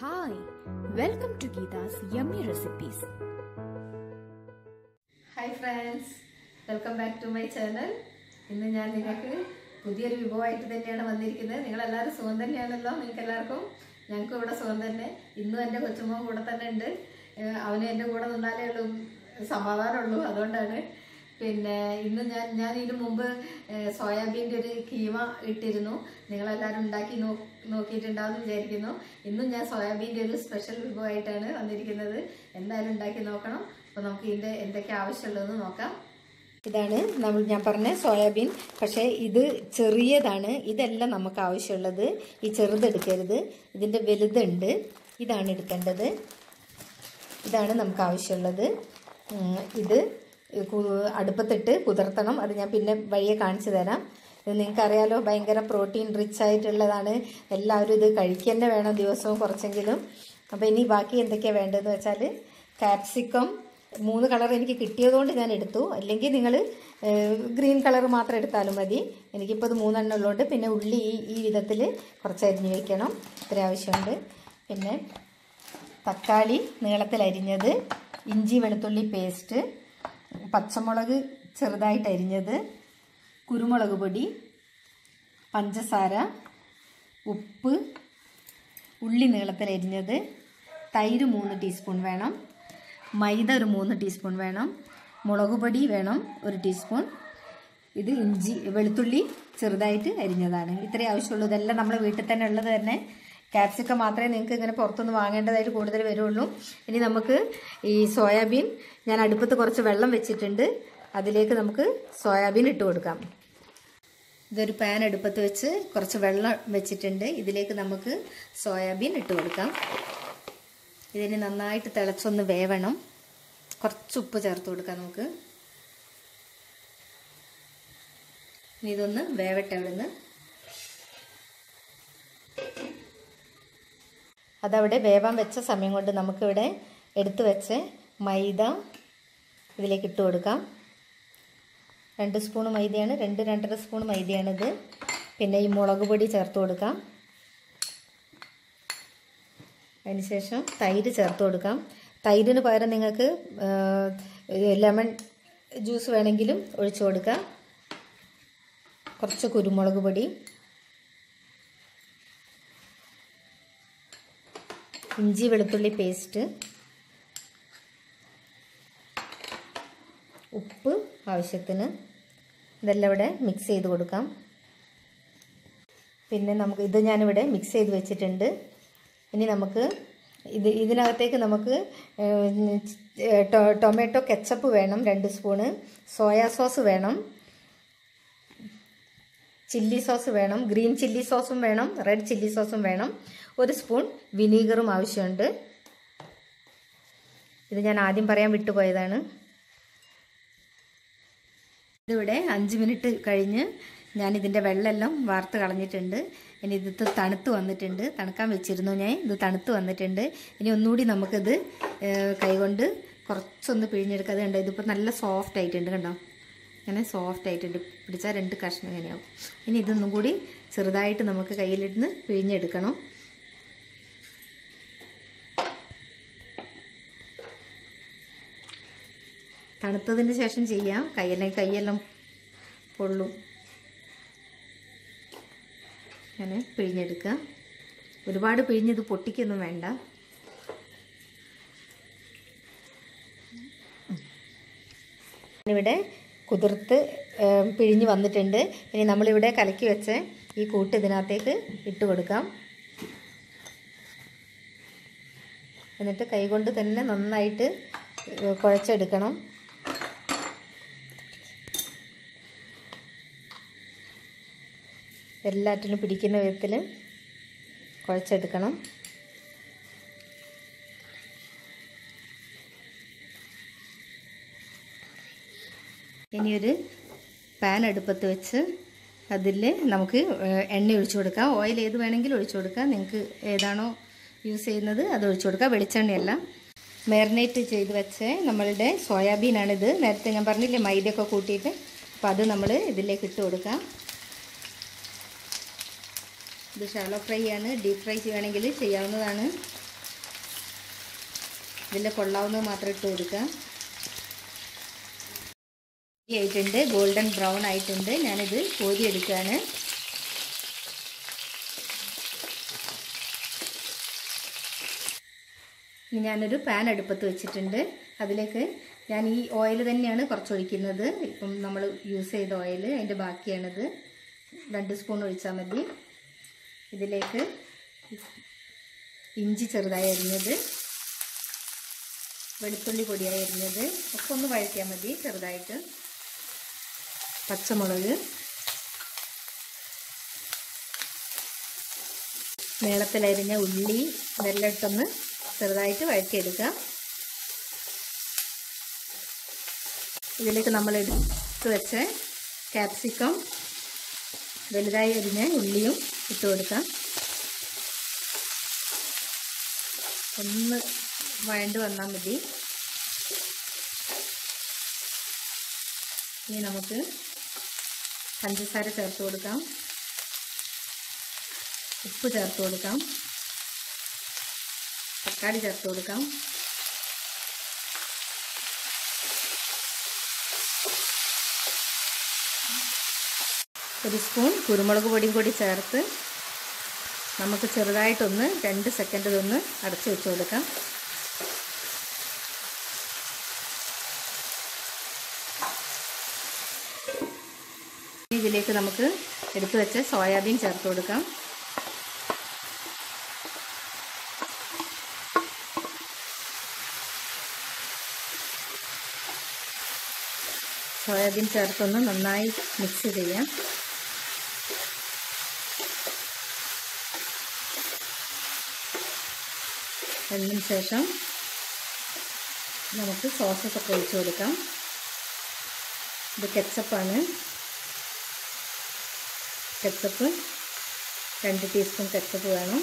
Hi, welcome to Geeta's Yummy Recipes. Hi friends welcome back to my channel ഇന്ന് ഞാൻ നിങ്ങൾക്ക് പുതിയൊരു വിഭവമായിട്ട് തന്നെയാണ് വന്നിരിക്കുന്നത് നിങ്ങളെല്ലാവരും സുഖം തന്നെയാണല്ലോ നിങ്ങൾക്ക് എല്ലാവർക്കും ഞങ്ങൾക്ക് ഇവിടെ സുഖം തന്നെ ഇന്നും എൻ്റെ കൊച്ചുമോ കൂടെ തന്നെ ഉണ്ട് ഏഹ് അവന് എൻ്റെ കൂടെ നിന്നാലേ ഉള്ളൂ സമാധാനമുള്ളൂ അതുകൊണ്ടാണ് പിന്നെ ഇന്ന് ഞാൻ ഞാൻ ഇതിനു മുമ്പ് ഏഹ് സോയാബീൻ്റെ ഒരു കീമ ഇട്ടിരുന്നു നിങ്ങളെല്ലാവരും ഉണ്ടാക്കി നോ നോക്കിയിട്ടുണ്ടാവും വിചാരിക്കുന്നു ഇന്നും ഞാൻ സോയാബീൻ്റെ ഒരു സ്പെഷ്യൽ വിഭവമായിട്ടാണ് വന്നിരിക്കുന്നത് എന്തായാലും ഉണ്ടാക്കി നോക്കണം അപ്പോൾ നമുക്ക് ഇതിൻ്റെ എന്തൊക്കെ ആവശ്യമുള്ളതെന്ന് നോക്കാം ഇതാണ് നമ്മൾ ഞാൻ പറഞ്ഞ സോയാബീൻ പക്ഷേ ഇത് ചെറിയതാണ് ഇതല്ല നമുക്ക് ആവശ്യമുള്ളത് ഈ ചെറുതെടുക്കരുത് ഇതിൻ്റെ വലുതുണ്ട് ഇതാണ് എടുക്കേണ്ടത് ഇതാണ് നമുക്ക് ആവശ്യമുള്ളത് ഉം, ഇത് കു- അടുപ്പത്തിട്ട് കുതിർത്തണം അത് ഞാൻ പിന്നെ വഴിയെ കാണിച്ചു തരാം ഇത് നിങ്ങൾക്കറിയാലോ ഭയങ്കര പ്രോട്ടീൻ റിച്ച് ആയിട്ടുള്ളതാണ് എല്ലാവരും ഇത് കഴിക്കുക തന്നെ വേണം ദിവസവും കുറച്ചെങ്കിലും അപ്പോൾ ഇനി ബാക്കി എന്തൊക്കെയാണ് വേണ്ടതെന്ന് വെച്ചാൽ കാപ്സിക്കം മൂന്ന് കളർ എനിക്ക് കിട്ടിയതുകൊണ്ട് ഞാൻ എടുത്തു അല്ലെങ്കിൽ നിങ്ങൾ ഗ്രീൻ കളർ മാത്രം എടുത്താലും മതി എനിക്കിപ്പോൾ ഇത് മൂന്നെണ്ണം ഉള്ളതുകൊണ്ട് പിന്നെ ഉള്ളി ഈ ഈ വിധത്തിൽ കുറച്ച് അരിഞ്ഞ് വെക്കണം ഇത്ര ആവശ്യമുണ്ട് പിന്നെ തക്കാളി നീളത്തിൽ അരിഞ്ഞത് ഇഞ്ചി വെളുത്തുള്ളി പേസ്റ്റ് പച്ചമുളക് ചെറുതായിട്ട് അരിഞ്ഞത് കുരുമുളക് പൊടി പഞ്ചസാര ഉപ്പ് ഉള്ളി നീളത്തിൽ അരിഞ്ഞത് തൈര് മൂന്ന് ടീസ്പൂൺ വേണം മൈദ ഒരു മൂന്ന് ടീസ്പൂൺ വേണം മുളക് പൊടി വേണം ഒരു ടീസ്പൂൺ ഇത് ഇഞ്ചി വെളുത്തുള്ളി ചെറുതായിട്ട് അരിഞ്ഞതാണ് ഇത്രയും ആവശ്യമുള്ളൂ ഇതെല്ലാം നമ്മൾ വീട്ടിൽ തന്നെ ഉള്ളത് തന്നെ ക്യാപ്സിക്കം മാത്രമേ നിങ്ങൾക്ക് ഇങ്ങനെ പുറത്തുനിന്ന് വാങ്ങേണ്ടതായിട്ട് കൂടുതൽ വരുള്ളൂ ഇനി നമുക്ക് ഈ സോയാബീൻ ഞാൻ അടുപ്പത്ത് കുറച്ച് വെള്ളം വെച്ചിട്ടുണ്ട് അതിലേക്ക് നമുക്ക് സോയാബീൻ ഇട്ട് കൊടുക്കാം ഇതൊരു പാൻ അടുപ്പത്ത് വെച്ച് കുറച്ച് വെള്ളം വെച്ചിട്ടുണ്ട് ഇതിലേക്ക് നമുക്ക് സോയാബീൻ ഇട്ട് കൊടുക്കാം ഇതിന് നന്നായിട്ട് തിളച്ചൊന്ന് വേവണം കുറച്ച് ഉപ്പ് ചേർത്ത് കൊടുക്കാം നമുക്ക് ഇനി ഇതൊന്ന് വേവട്ടെ അവിടുന്ന് അതവിടെ വേവാൻ വെച്ച സമയം കൊണ്ട് നമുക്കിവിടെ എടുത്തു വെച്ച് മൈദ ഇതിലേക്ക് ഇട്ട് കൊടുക്കാം രണ്ട് സ്പൂൺ മൈദയാണ് രണ്ട് രണ്ടര സ്പൂൺ മൈദയാണിത് പിന്നെ ഈ മുളക് പൊടി ചേർത്ത് കൊടുക്കാം അതിനുശേഷം തൈര് ചേർത്ത് കൊടുക്കാം തൈരിന് പകരം നിങ്ങൾക്ക് ലെമൺ ജ്യൂസ് വേണമെങ്കിലും ഒഴിച്ചു കൊടുക്കാം കുറച്ച് കുരുമുളക് പൊടി ഇഞ്ചി വെളുത്തുള്ളി പേസ്റ്റ് ഉപ്പ് ആവശ്യത്തിന് ഇതെല്ലാം ഇവിടെ മിക്സ് ചെയ്ത് കൊടുക്കാം പിന്നെ നമുക്ക് ഇത് ഞാനിവിടെ മിക്സ് ചെയ്ത് വെച്ചിട്ടുണ്ട് ഇനി നമുക്ക് ഇത് ഇതിനകത്തേക്ക് നമുക്ക് ടൊമാറ്റോ കെച്ചപ്പ് വേണം രണ്ട് സ്പൂണ് സോയാ സോസ് വേണം ചില്ലി സോസ് വേണം ഗ്രീൻ ചില്ലി സോസും വേണം റെഡ് ചില്ലി സോസും വേണം ഒരു സ്പൂൺ വിനീഗറും ആവശ്യമുണ്ട് ഇത് ഞാൻ ആദ്യം പറയാൻ വിട്ടുപോയതാണ് ഇതിവിടെ അഞ്ച് മിനിറ്റ് കഴിഞ്ഞ് ഞാൻ ഇതിൻ്റെ വെള്ളമെല്ലാം വാർത്ത് കളഞ്ഞിട്ടുണ്ട് ഇനി ഇത് തണുത്ത് വന്നിട്ടുണ്ട് തണുക്കാൻ വെച്ചിരുന്നു ഞാൻ ഇത് തണുത്ത് വന്നിട്ടുണ്ട് ഇനി ഒന്നുകൂടി നമുക്കിത് കൈകൊണ്ട് കുറച്ചൊന്ന് പിഴിഞ്ഞെടുക്കാതെ കണ്ടോ ഇതിപ്പോൾ നല്ല സോഫ്റ്റ് ആയിട്ടുണ്ട് കണ്ടോ ഇങ്ങനെ സോഫ്റ്റ് ആയിട്ടുണ്ട് പിടിച്ചാൽ രണ്ട് കഷ്ണം ഇങ്ങനെയാവും ഇനി ഇതൊന്നും കൂടി ചെറുതായിട്ട് നമുക്ക് കയ്യിലിരുന്ന് പിഴിഞ്ഞെടുക്കണം തണുത്തതിന് ശേഷം ചെയ്യാം കയ്യെല്ലാം കൈയെല്ലാം പൊള്ളും അങ്ങനെ പിഴിഞ്ഞെടുക്കുക ഒരുപാട് പിഴിഞ്ഞത് പൊട്ടിക്കൊന്നും വേണ്ട ഇവിടെ കുതിർത്ത് പിഴിഞ്ഞ് വന്നിട്ടുണ്ട് ഇനി നമ്മളിവിടെ കലക്കി വെച്ച് ഈ കൂട്ട് ഇതിനകത്തേക്ക് ഇട്ട് കൊടുക്കാം എന്നിട്ട് കൈകൊണ്ട് തന്നെ നന്നായിട്ട് കുഴച്ചെടുക്കണം എല്ലാറ്റിനും പിടിക്കുന്ന വിധത്തിൽ കുഴച്ചെടുക്കണം ഇനിയൊരു പാൻ അടുപ്പത്ത് വെച്ച് അതിൽ നമുക്ക് എണ്ണ ഒഴിച്ചു കൊടുക്കാം ഓയിൽ ഏത് വേണമെങ്കിലും ഒഴിച്ചു കൊടുക്കാം നിങ്ങൾക്ക് ഏതാണോ യൂസ് ചെയ്യുന്നത് അത് ഒഴിച്ചു കൊടുക്കാം വെളിച്ചെണ്ണയല്ല മാരിനേറ്റ് ചെയ്ത് വെച്ച് നമ്മളുടെ സോയാബീനാണിത് നേരത്തെ ഞാൻ പറഞ്ഞില്ലേ മൈദയൊക്കെ കൂട്ടിയിട്ട് അപ്പോൾ അത് നമ്മൾ ഇതിലേക്ക് ഇട്ട് കൊടുക്കാം ഇത് ഷാലോ ഫ്രൈ ആണ് ഡീപ് ഫ്രൈ വേണമെങ്കിൽ ചെയ്യാവുന്നതാണ് ഇതിൽ കൊള്ളാവുന്നത് മാത്രം ഇട്ട് കൊടുക്കാം ആയിട്ടുണ്ട് ഗോൾഡൻ ബ്രൗൺ ആയിട്ടുണ്ട് ഞാനിത് കോരി എടുക്കുകയാണ് ഇനി ഞാനൊരു പാൻ അടുപ്പത്ത് വെച്ചിട്ടുണ്ട് അതിലേക്ക് ഞാൻ ഈ ഓയിൽ തന്നെയാണ് കുറച്ചൊഴിക്കുന്നത് ഇപ്പം നമ്മൾ യൂസ് ചെയ്ത ഓയിൽ അതിൻ്റെ ബാക്കിയാണിത് രണ്ട് സ്പൂൺ ഒഴിച്ചാൽ മതി ഇതിലേക്ക് ഇഞ്ചി ചെറുതായി അരിഞ്ഞത് വെളുത്തുള്ളി പൊടിയായി അരിഞ്ഞത് ഒക്കെ ഒന്ന് വഴറ്റിയാൽ മതി ചെറുതായിട്ട് പച്ചമുളക് നീളത്തിലരിഞ്ഞ ഉള്ളി ഇതെല്ലാം ഇട്ടൊന്ന് ചെറുതായിട്ട് വഴറ്റിയെടുക്കാം ഇതിലേക്ക് നമ്മൾ എടുത്ത് വെച്ച ക്യാപ്സിക്കം വലുതായി അരിഞ്ഞ ഉള്ളിയും ഇട്ട് കൊടുക്കാം ഒന്ന് വഴണ്ട് വന്നാൽ മതി ഇനി നമുക്ക് പഞ്ചസാര ചേർത്ത് കൊടുക്കാം ഉപ്പ് ചേർത്ത് കൊടുക്കാം തക്കാളി ചേർത്ത് കൊടുക്കാം ഒരു സ്പൂൺ കുരുമുളക് പൊടിയും കൂടി ചേർത്ത് നമുക്ക് ചെറുതായിട്ടൊന്ന് രണ്ട് സെക്കൻഡ് ഒന്ന് അടച്ചു വെച്ച് കൊടുക്കാം ഇതിലേക്ക് നമുക്ക് എടുത്തു വെച്ച സോയാബീൻ ചേർത്ത് കൊടുക്കാം സോയാബീൻ ചേർത്തൊന്ന് നന്നായി മിക്സ് ചെയ്യാം അതിന് ശേഷം നമുക്ക് സോസസ് ഒക്കെ ഒഴിച്ചു കൊടുക്കാം ഇത് കെച്ചപ്പാണ് കെച്ചപ്പ് രണ്ട് ടീസ്പൂൺ കെച്ചപ്പ് വേണം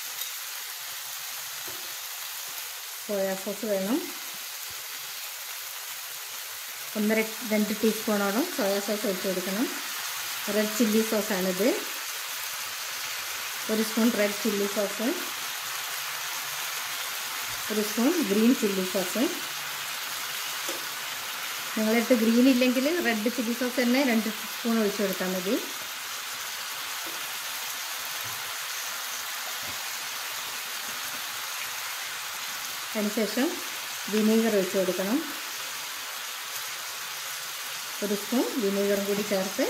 സോയാ സോസ് വേണം ഒന്നര രണ്ട് ടീസ്പൂണോളം സോയാ സോസ് ഒഴിച്ച് കൊടുക്കണം റെഡ് ചില്ലി സോസാണിത് ഒരു സ്പൂൺ റെഡ് ചില്ലി സോസ് ഒരു സ്പൂൺ ഗ്രീൻ ചില്ലി സോസ് നിങ്ങളടുത്ത് ഗ്രീൻ ഇല്ലെങ്കിൽ റെഡ് ചില്ലി സോസ് തന്നെ രണ്ട് സ്പൂൺ ഒഴിച്ച് കൊടുത്താൽ മതി അതിനുശേഷം വിനീഗർ ഒഴിച്ച് കൊടുക്കണം ഒരു സ്പൂൺ വിനീഗറും കൂടി ചേർത്ത്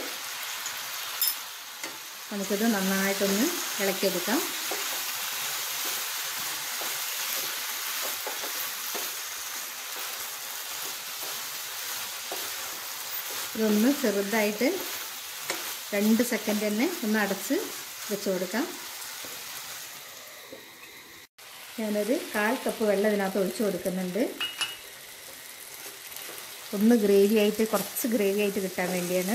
നമുക്കിത് നന്നായിട്ടൊന്ന് ഇളക്കിയെടുക്കാം ഇതൊന്ന് ചെറുതായിട്ട് രണ്ട് സെക്കൻഡ് തന്നെ ഒന്ന് അടച്ച് വെച്ച് കൊടുക്കാം ഞാനൊരു കാൽ കപ്പ് വെള്ളം ഇതിനകത്ത് ഒഴിച്ച് കൊടുക്കുന്നുണ്ട് ഒന്ന് ഗ്രേവി ആയിട്ട് കുറച്ച് ഗ്രേവി ആയിട്ട് കിട്ടാൻ വേണ്ടിയാണ്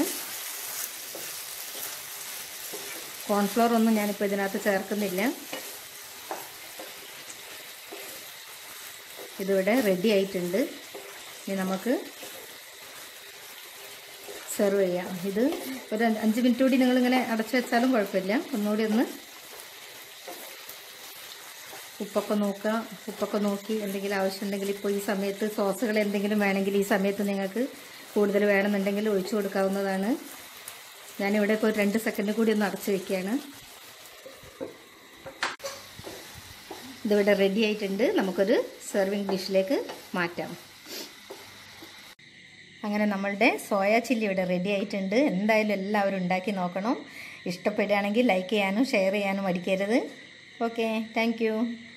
കോൺഫ്ലോർ ഒന്നും ഞാനിപ്പോൾ ഇതിനകത്ത് ചേർക്കുന്നില്ല ഇതിവിടെ റെഡി ആയിട്ടുണ്ട് ഇനി നമുക്ക് സെർവ് ചെയ്യാം ഇത് ഒരു അഞ്ച് മിനിറ്റ് കൂടി നിങ്ങളിങ്ങനെ അടച്ചു വെച്ചാലും കുഴപ്പമില്ല ഒന്നുകൂടി ഒന്ന് ഉപ്പൊക്കെ നോക്കുക ഉപ്പൊക്കെ നോക്കി എന്തെങ്കിലും ആവശ്യമുണ്ടെങ്കിൽ ഇപ്പോൾ ഈ സമയത്ത് സോസുകൾ എന്തെങ്കിലും വേണമെങ്കിൽ ഈ സമയത്ത് നിങ്ങൾക്ക് കൂടുതൽ വേണമെന്നുണ്ടെങ്കിൽ ഒഴിച്ചു കൊടുക്കാവുന്നതാണ് ഞാനിവിടെ ഇപ്പോൾ ഒരു രണ്ട് സെക്കൻഡ് കൂടി ഒന്ന് അടച്ചു വെക്കുകയാണ് ഇതിവിടെ റെഡി ആയിട്ടുണ്ട് നമുക്കൊരു സെർവിങ് ഡിഷിലേക്ക് മാറ്റാം അങ്ങനെ നമ്മളുടെ സോയ ചില്ലി ഇവിടെ റെഡി ആയിട്ടുണ്ട് എന്തായാലും എല്ലാവരും ഉണ്ടാക്കി നോക്കണം ഇഷ്ടപ്പെടുകയാണെങ്കിൽ ലൈക്ക് ചെയ്യാനും ഷെയർ ചെയ്യാനും മടിക്കരുത് ഓക്കെ താങ്ക്